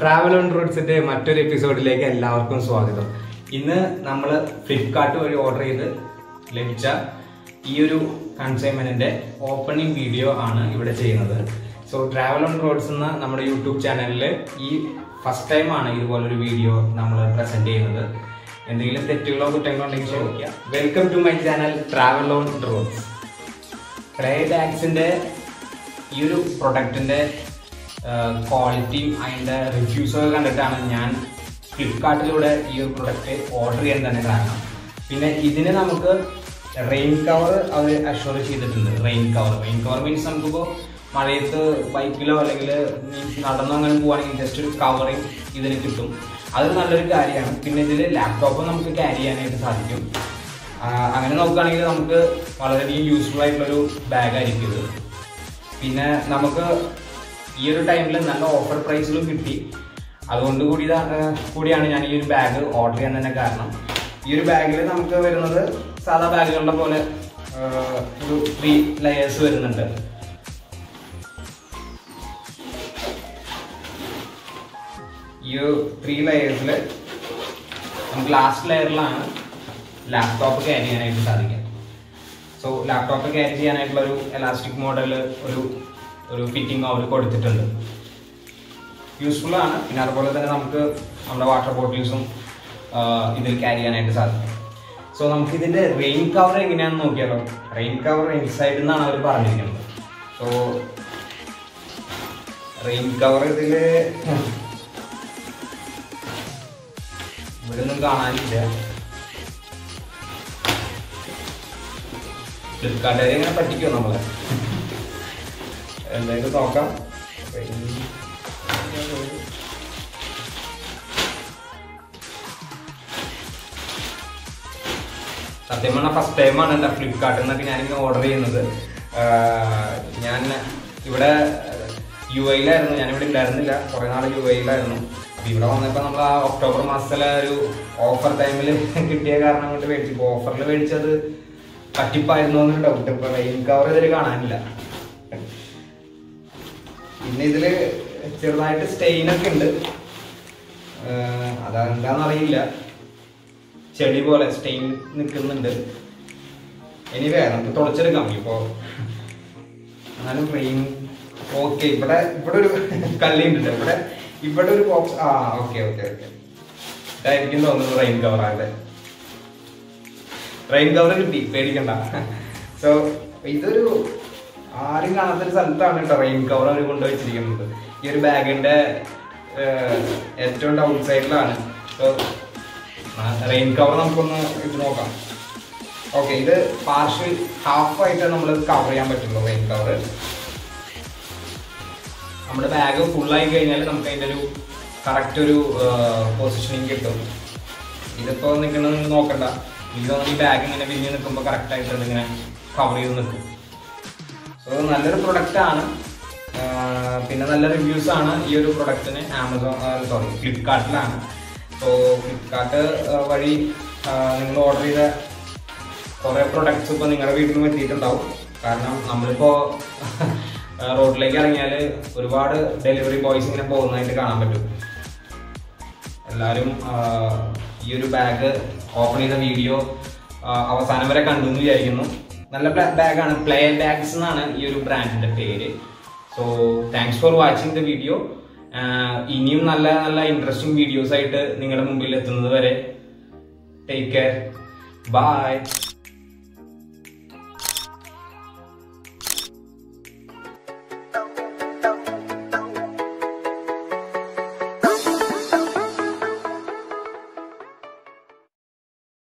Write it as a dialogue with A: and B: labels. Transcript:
A: travel on റൂട്ട്സിന്റെ മറ്റൊരു എപ്പിസോഡിലേക്ക് എല്ലാവർക്കും സ്വാഗതം ഇന്ന് നമ്മൾ ഫ്ലിപ്കാർട്ട് വഴി ഓർഡർ ചെയ്ത് ലഭിച്ച ഈ ഒരു കൺസൈൻമെന്റിന്റെ ഓപ്പണിംഗ് വീഡിയോ ആണ് ഇവിടെ ചെയ്യുന്നത് സോ ട്രാവൽ ഓൺ റോഡ്സ് എന്ന നമ്മുടെ യൂട്യൂബ് ചാനലിൽ ഈ ഫസ്റ്റ് ടൈം ആണ് ഇതുപോലൊരു വീഡിയോ നമ്മൾ പ്രസന്റ് ചെയ്യുന്നത് എന്തെങ്കിലും തെറ്റുകളോ കുറ്റങ്ങളോ ഉണ്ടെങ്കിൽ ക്ഷമിക്കുക welcome to my channel travel on roads ക്രേ ബാഗ്സിന്റെ ഈ ഒരു പ്രൊഡക്റ്റിന്റെ ക്വാളിറ്റിയും അതിന്റെ റിവ്യൂസും ഒക്കെ കണ്ടിട്ടാണ് ഞാൻ ഫ്ലിപ്കാർട്ടിലൂടെ ഈ ഒരു പ്രൊഡക്റ്റ് ഓർഡർ ചെയ്യാൻ തന്നെ കാരണം പിന്നെ ഇതിന് നമുക്ക് റെയിൻ കവർ അവർ അഷ്യൂർ ചെയ്തിട്ടുണ്ട് rain cover rain cover means നമുക്കിപ്പോൾ മഴയത്ത് ബൈക്കിലോ അല്ലെങ്കിൽ മീൻസ് നടന്നോ അങ്ങനെ പോവുകയാണെങ്കിൽ ജസ്റ്റ് ഒരു കവറിങ് ഇതിന് കിട്ടും അതൊരു നല്ലൊരു കാര്യമാണ് പിന്നെ ഇതിൽ ലാപ്ടോപ്പ് നമുക്ക് ക്യാരി ചെയ്യാനായിട്ട് സാധിക്കും ആ, അങ്ങനെ നോക്കുകയാണെങ്കിൽ നമുക്ക് വളരെയധികം യൂസ്ഫുൾ ആയിട്ടുള്ളൊരു ബാഗ് ആയിരിക്കും ഇത് പിന്നെ നമുക്ക് ഈ ഒരു ടൈമിൽ നല്ല ഓഫർ പ്രൈസിലും കിട്ടി അതുകൊണ്ട് കൂടി ഇതാ- ആ, കൂടിയാണ് ഞാൻ ഈ ഒരു ബാഗ് ഓർഡർ ചെയ്യാൻ തന്നെ കാരണം ഈ ഒരു ബാഗിൽ നമുക്ക് വരുന്നത് സാധാ ബാഗുകളുടെ പോലെ ആ, ഒരു ത്രീ ലെയേഴ്സ് വരുന്നുണ്ട് ഈ ഒരു ത്രീ ലെയേഴ്സിൽ നമുക്ക് ലാസ്റ്റ് ലെയറിലാണ് ലാപ്ടോപ്പ് ക്യാരി ചെയ്യാനായിട്ട് സാധിക്കുക സോ ലാപ്ടോപ്പ് ക്യാരി ചെയ്യാനായിട്ടുള്ള ഒരു എലാസ്റ്റിക് മോഡൽ ഒരു ഒരു ഫിറ്റിംഗ് അവർ കൊടുത്തിട്ടുണ്ട് യൂസ്ഫുൾ ആണ് പിന്നെ അതുപോലെ തന്നെ നമുക്ക് നമ്മുടെ വാട്ടർ ബോട്ടിൽസും ഇതിൽ ക്യാരി ചെയ്യാനായിട്ട് സാധിക്കും സോ നമുക്ക് ഇതിന്റെ റെയിൻ കവർ എങ്ങനെയാണെന്ന് നോക്കിയാലോ റെയിൻ കവർ ഇൻസൈഡ് എന്നാണ് അവർ പറഞ്ഞിരിക്കുന്നത് സോ റെയിൻ കവർ ഇതില് ഇവിടെ ഒന്നും കാണാനില്ല ഫ്ലിപ്കാർട്ടുകാരെ ഇങ്ങനെ പറ്റിക്കോ നമ്മളെ എന്തായാലും നോക്കാം സത്യം പറഞ്ഞാൽ ഫസ്റ്റ് ടൈമാണ് എന്താ ഫ്ലിപ്കാർട്ടിൽ നിന്നൊക്കെ ഞാനിങ്ങനെ ഓർഡർ ചെയ്യുന്നത് ആഹ് ഞാൻ ഇവിടെ യു ഐയിലായിരുന്നു ഞാനിവിടെ ഉണ്ടായിരുന്നില്ല കുറേ നാൾ യു ഐയിലായിരുന്നു അപ്പൊ ഇവിടെ വന്നപ്പോൾ നമ്മൾ ആ ഒക്ടോബർ മാസത്തിലെ ഒരു ഓഫർ ടൈമിൽ കിട്ടിയ കാരണം കൊണ്ട് മേടിച്ചു ഇപ്പോൾ ഓഫറിൽ മേടിച്ചത് പറ്റിപ്പായിരുന്നു എന്നൊരു ഡൗട്ട് ഇപ്പൊ റെയിൻ കവർ ഇതിൽ കാണാനില്ല പിന്നെ ഇതില് ചെറുതായിട്ട് സ്റ്റെയിൻ ഒക്കെ ഉണ്ട് ആഹ് അതെന്താന്ന് അറിയില്ല ചെടി പോലെ സ്റ്റെയിൻ നിൽക്കുന്നുണ്ട് എനിവേ നമുക്ക് തുടച്ചെടുക്കാം ഇപ്പോ എന്നാലും റെയിൻ ഓക്കെ ഇവിടെ ഇവിടെ ഒരു കല്ലുണ്ട് ഇവിടെ ഇവിടെ ഒരു ബോക്സ് ആ ഓക്കെ ഓക്കെ ഓക്കെ ഇതായിരിക്കും തോന്നുന്നു റെയിൻ കവർ ആകട്ടെ റെയിൻ കവർ കിട്ടി പേടിക്കണ്ട സോ ഇതൊരു ആരും കാണാത്തൊരു സ്ഥലത്താണ് കേട്ടോ റെയിൻ കവർ അവർ കൊണ്ടുവച്ചിരിക്കുന്നത് ഈ ഒരു ബാഗിന്റെ ഏറ്റവും ഡൗൺ സൈഡിലാണ് സോ റെയിൻ കവർ നമുക്കൊന്ന് ഇത് നോക്കാം ഓക്കെ ഇത് പാർഷ്യൽ ഹാഫ് ആയിട്ട് നമ്മൾ കവർ ചെയ്യാൻ പറ്റുള്ളൂ റെയിൻ കവർ നമ്മുടെ ബാഗ് ഫുള്ളായി കഴിഞ്ഞാൽ നമുക്ക് അതിൻ്റെ ഒരു കറക്റ്റ് ഒരു പൊസിഷനിങ് കിട്ടും ഇതിപ്പോ നിൽക്കുന്നത് നിങ്ങൾ നോക്കണ്ട എനിക്ക് തോന്നുന്നു ഈ ബാഗ് ഇങ്ങനെ വിരിഞ്ഞ് നിൽക്കുമ്പോൾ കറക്റ്റ് ആയിട്ട് ഇതിങ്ങനെ കവർ ചെയ്ത് നിൽക്കും സോ നല്ലൊരു പ്രൊഡക്റ്റ് ആണ് ആഹ് പിന്നെ നല്ല റിവ്യൂസ് ആണ് ഈ ഒരു പ്രൊഡക്റ്റിന് ആമസോൺ സോറി ഫ്ലിപ്കാർട്ടിലാണ് സോ ഫ്ലിപ്കാർട്ട് വഴി നിങ്ങൾ ഓർഡർ ചെയ്ത കുറേ പ്രൊഡക്ട്സ് ഇപ്പോൾ നിങ്ങളുടെ വീട്ടിലും എത്തിയിട്ടുണ്ടാവും കാരണം നമ്മളിപ്പോ റോഡിലേക്ക് ഇറങ്ങിയാൽ ഒരുപാട് ഡെലിവറി ബോയ്സ് ഇങ്ങനെ പോകുന്നതായിട്ട് കാണാൻ പറ്റും എല്ലാവരും ആഹ്, ഈ ഒരു ബാഗ് ഓപ്പൺ ചെയ്ത വീഡിയോ അവസാനം വരെ കണ്ടു എന്ന് വിചാരിക്കുന്നു നല്ല ബാഗാണ് പ്ലേ ബാഗ്സ് എന്നാണ് ഈ ഒരു ബ്രാൻഡിന്റെ പേര് so thanks for watching the video ഇനിയും നല്ല നല്ല ഇൻട്രസ്റ്റിംഗ് വീഡിയോസ് ആയിട്ട് നിങ്ങളുടെ മുമ്പിൽ എത്തുന്നത് വരെ ടേക്ക് കെയർ ബൈ